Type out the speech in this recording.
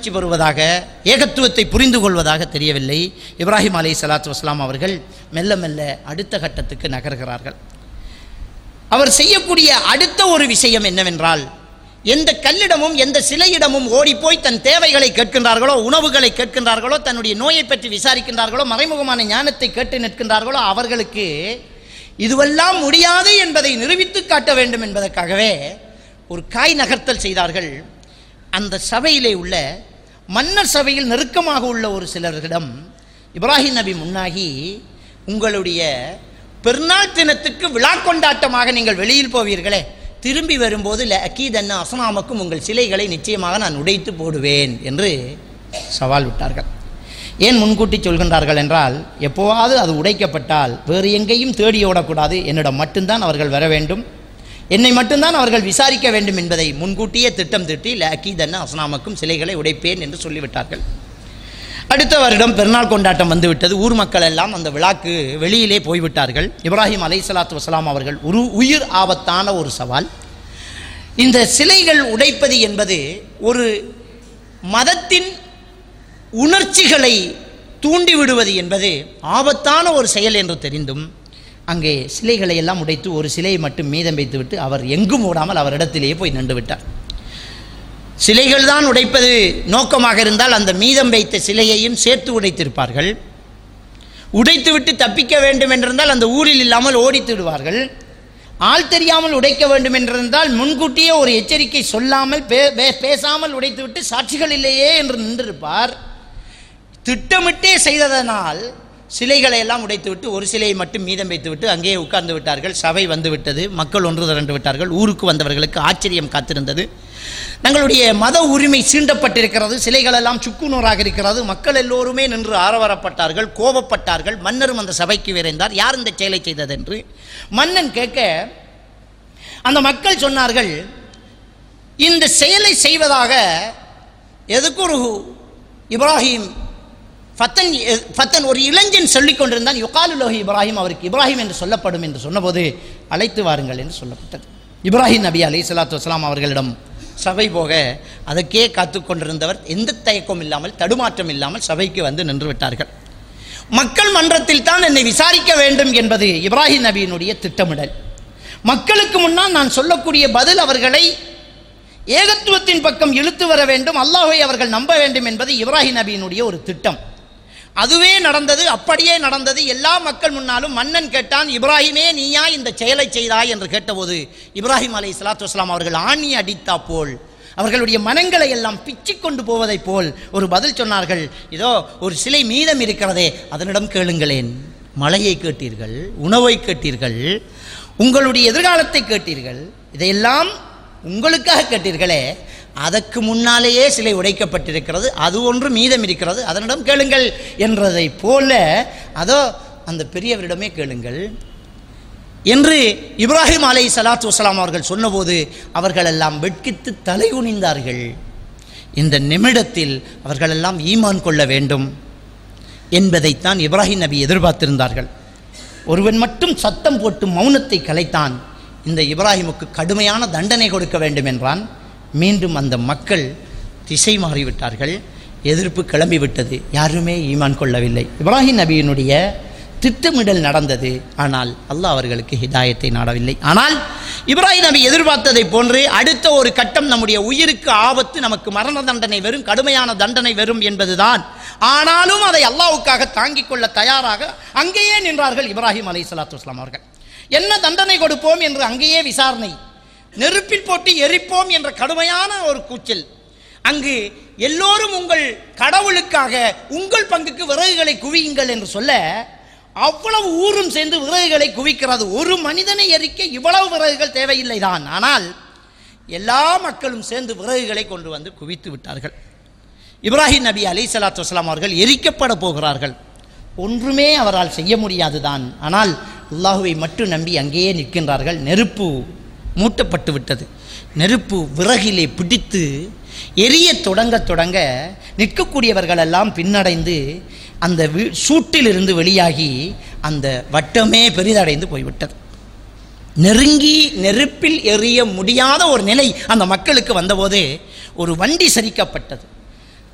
உணர்ச்சி பெறுவதாக ஏகத்துவத்தை புரிந்து கொள்வதாக தெரியவில்லை இப்ராஹிம் அலை சலாத்து வஸ்லாம் அவர்கள் மெல்ல மெல்ல அடுத்த கட்டத்துக்கு நகர்கிறார்கள் அவர் செய்யக்கூடிய அடுத்த ஒரு விஷயம் என்னவென்றால் எந்த கல்லிடமும் எந்த சிலையிடமும் ஓடிப்போய் தன் தேவைகளை கேட்கின்றார்களோ உணவுகளை கேட்கின்றார்களோ தன்னுடைய நோயை பற்றி விசாரிக்கின்றார்களோ மறைமுகமான ஞானத்தை கேட்டு நிற்கின்றார்களோ அவர்களுக்கு இதுவெல்லாம் முடியாது என்பதை நிரூபித்து காட்ட வேண்டும் என்பதற்காகவே ஒரு காய் நகர்த்தல் செய்தார்கள் அந்த சபையிலே உள்ள மன்னர் சபையில் நெருக்கமாக உள்ள ஒரு சிலர்களிடம் இப்ராஹிம் நபி முன்னாகி உங்களுடைய பெருநாள் தினத்துக்கு விழா கொண்டாட்டமாக நீங்கள் வெளியில் போவீர்களே திரும்பி வரும்போது அக்கீதன்ன அசனாமக்கும் உங்கள் சிலைகளை நிச்சயமாக நான் உடைத்து போடுவேன் என்று சவால் விட்டார்கள் ஏன் முன்கூட்டி சொல்கின்றார்கள் என்றால் எப்போவாவது அது உடைக்கப்பட்டால் வேறு எங்கேயும் தேடி ஓடக்கூடாது என்னிடம் மட்டும்தான் அவர்கள் வர வேண்டும் என்னை மட்டும்தான் அவர்கள் விசாரிக்க வேண்டும் என்பதை முன்கூட்டியே திட்டம் திட்டி அக்கீதன்ன அசனாமக்கும் சிலைகளை உடைப்பேன் என்று சொல்லிவிட்டார்கள் அடுத்த வருடம் பெருநாள் கொண்டாட்டம் வந்துவிட்டது ஊர் மக்கள் எல்லாம் அந்த விழாக்கு வெளியிலே போய்விட்டார்கள் இப்ராஹிம் அலை சலாத்து வசலாம் அவர்கள் ஒரு உயிர் ஆபத்தான ஒரு சவால் இந்த சிலைகள் உடைப்பது என்பது ஒரு மதத்தின் உணர்ச்சிகளை தூண்டிவிடுவது என்பது ஆபத்தான ஒரு செயல் என்று தெரிந்தும் அங்கே சிலைகளை எல்லாம் உடைத்து ஒரு சிலையை மட்டும் மீதம் வைத்துவிட்டு அவர் எங்கும் ஓடாமல் அவரிடத்திலேயே போய் நின்று விட்டார் சிலைகள் தான் உடைப்பது நோக்கமாக இருந்தால் அந்த மீதம் வைத்த சிலையையும் சேர்த்து உடைத்திருப்பார்கள் உடைத்துவிட்டு தப்பிக்க வேண்டும் என்றிருந்தால் அந்த ஊரில் இல்லாமல் ஓடித்து விடுவார்கள் ஆள் தெரியாமல் உடைக்க வேண்டும் என்றிருந்தால் முன்கூட்டியே ஒரு எச்சரிக்கை சொல்லாமல் பே- பே- பேசாமல் உடைத்துவிட்டு சாட்சிகள் இல்லையே என்று நின்றிருப்பார் திட்டமிட்டே செய்ததனால் சிலைகளை எல்லாம் உடைத்துவிட்டு ஒரு சிலையை மட்டும் மீதம் வைத்துவிட்டு அங்கேயே உட்கார்ந்து விட்டார்கள் சபை வந்து விட்டது மக்கள் ஒன்று திரண்டு விட்டார்கள் ஊருக்கு வந்தவர்களுக்கு ஆச்சரியம் காத்திருந்தது தங்களுடைய மத உரிமை சீண்டப்பட்டிருக்கிறது சிலைகள் எல்லாம் சுக்குநூறாக இருக்கிறது மக்கள் எல்லோருமே நின்று ஆரவாரப்பட்டார்கள் கோபப்பட்டார்கள் மன்னரும் அந்த சபைக்கு விரைந்தார் யார் இந்த செயலை செய்ததென்று மன்னன் கேட்க அந்த மக்கள் சொன்னார்கள் இந்த செயலை செய்வதாக எதுக்கு ஒரு இப்ராஹிம் ஃபத்தன் ஃபத்தன் ஒரு இளைஞன் சொல்லிக் கொண்டிருந்தான் யுகாலுலோஹி இப்ராஹிம் அவருக்கு இப்ராஹிம் என்று சொல்லப்படும் என்று சொன்னபோது அழைத்து வாருங்கள் என்று சொல்லப்பட்டது இப்ராஹிம் நபி அலை சலாத்து வஸ்லாம் அவர்களிடம் சபை போக அதற்கே காத்து கொண்டிருந்தவர் எந்த தயக்கம் இல்லாமல் தடுமாற்றம் இல்லாமல் சபைக்கு வந்து நின்று விட்டார்கள் மக்கள் மன்றத்தில் தான் என்னை விசாரிக்க வேண்டும் என்பது இப்ராஹிம் நபியினுடைய திட்டமிடல் மக்களுக்கு முன்னால் நான் சொல்லக்கூடிய பதில் அவர்களை ஏகத்துவத்தின் பக்கம் இழுத்து வர வேண்டும் அல்லாஹ்வை அவர்கள் நம்ப வேண்டும் என்பது இப்ராஹிம் நபியினுடைய ஒரு திட்டம் அதுவே நடந்தது அப்படியே நடந்தது எல்லா மக்கள் முன்னாலும் மன்னன் கேட்டான் இப்ராஹிமே நீயா இந்த செயலை செய்தாய் என்று கேட்டபோது இப்ராஹிம் அலை சலாத்து வஸ்லாம் அவர்கள் ஆணி அடித்தா போல் அவர்களுடைய மனங்களை எல்லாம் பிச்சிக் கொண்டு போவதைப் போல் ஒரு பதில் சொன்னார்கள் இதோ ஒரு சிலை மீதம் இருக்கிறதே அதனிடம் கேளுங்களேன் மழையை கேட்டீர்கள் உணவை கேட்டீர்கள் உங்களுடைய எதிர்காலத்தை கேட்டீர்கள் இதையெல்லாம் உங்களுக்காக கேட்டீர்களே அதற்கு முன்னாலேயே சிலை உடைக்கப்பட்டிருக்கிறது அது ஒன்று மீதம் இருக்கிறது அதனிடம் கேளுங்கள் என்றதை போல அதோ அந்த பெரியவரிடமே கேளுங்கள் என்று இப்ராஹிம் அலை சலாத்து வசலாம் அவர்கள் சொன்னபோது அவர்கள் எல்லாம் வெட்கித்து தலை குனிந்தார்கள் இந்த நிமிடத்தில் அவர்களெல்லாம் ஈமான் கொள்ள வேண்டும் என்பதைத்தான் இப்ராஹிம் நபி எதிர்பார்த்திருந்தார்கள் ஒருவன் மட்டும் சத்தம் போட்டு மௌனத்தை கலைத்தான் இந்த இப்ராஹிமுக்கு கடுமையான தண்டனை கொடுக்க வேண்டும் என்றான் மீண்டும் அந்த மக்கள் திசை மாறிவிட்டார்கள் எதிர்ப்பு கிளம்பிவிட்டது யாருமே ஈமான் கொள்ளவில்லை இப்ராஹிம் நபியினுடைய திட்டமிடல் நடந்தது ஆனால் அல்லாஹ் அவர்களுக்கு ஹிதாயத்தை நாடவில்லை ஆனால் இப்ராஹிம் நபி எதிர்பார்த்ததை போன்று அடுத்த ஒரு கட்டம் நம்முடைய உயிருக்கு ஆபத்து நமக்கு மரண தண்டனை வரும் கடுமையான தண்டனை வரும் என்பதுதான் ஆனாலும் அதை அல்லாஹ்வுக்காக தாங்கிக் கொள்ள தயாராக அங்கேயே நின்றார்கள் இப்ராஹிம் அலை சலாத்து வஸ்லாம் அவர்கள் என்ன தண்டனை கொடுப்போம் என்று அங்கேயே விசாரணை நெருப்பில் போட்டு எரிப்போம் என்ற கடுமையான ஒரு கூச்சல் அங்கு எல்லோரும் உங்கள் கடவுளுக்காக உங்கள் பங்குக்கு விறகுகளை குவியுங்கள் என்று சொல்ல அவ்வளவு ஊரும் சேர்ந்து விறகுகளை குவிக்கிறது ஒரு மனிதனை எரிக்க இவ்வளவு விறகுகள் தேவையில்லை தான் ஆனால் எல்லா மக்களும் சேர்ந்து விறகுகளை கொண்டு வந்து குவித்து விட்டார்கள் இப்ராஹிம் நபி அலை சலாத்து வஸ்லாம் அவர்கள் எரிக்கப்பட போகிறார்கள் ஒன்றுமே அவரால் செய்ய முடியாதுதான் ஆனால் அல்லாஹுவை மட்டும் நம்பி அங்கேயே நிற்கின்றார்கள் நெருப்பு மூட்டப்பட்டு விட்டது நெருப்பு விறகிலே பிடித்து எரிய தொடங்க தொடங்க நிற்கக்கூடியவர்கள் எல்லாம் பின்னடைந்து அந்த வீ- சூட்டிலிருந்து வெளியாகி அந்த வட்டமே பெரிதடைந்து போய்விட்டது நெருங்கி நெருப்பில் எறிய முடியாத ஒரு நிலை அந்த மக்களுக்கு வந்தபோது ஒரு வண்டி சரிக்கப்பட்டது